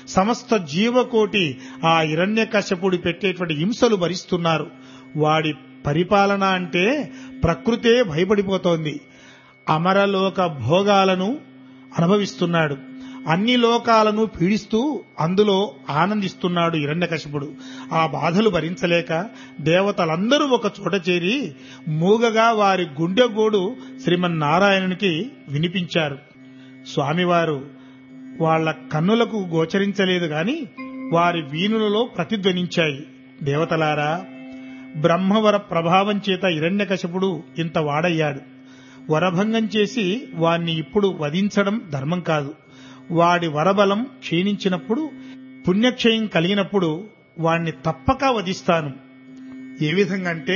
సమస్త జీవకోటి ఆ హిరణ్యకశ్యపుడు పెట్టేటువంటి హింసలు భరిస్తున్నారు వాడి పరిపాలన అంటే ప్రకృతే భయపడిపోతోంది అమరలోక భోగాలను అనుభవిస్తున్నాడు అన్ని లోకాలను పీడిస్తూ అందులో ఆనందిస్తున్నాడు హిరణ్యకశిపుడు ఆ బాధలు భరించలేక దేవతలందరూ ఒక చోట చేరి మూగగా వారి గుండెగోడు శ్రీమన్నారాయణునికి వినిపించారు స్వామివారు వాళ్ళ కన్నులకు గోచరించలేదు గాని వారి వీణులలో ప్రతిధ్వనించాయి దేవతలారా బ్రహ్మవర ప్రభావం చేత హిరణ్యకశిపుడు ఇంత వాడయ్యాడు వరభంగం చేసి వాణ్ణి ఇప్పుడు వధించడం ధర్మం కాదు వాడి వరబలం క్షీణించినప్పుడు పుణ్యక్షయం కలిగినప్పుడు వాణ్ణి తప్పక వధిస్తాను ఏ విధంగా అంటే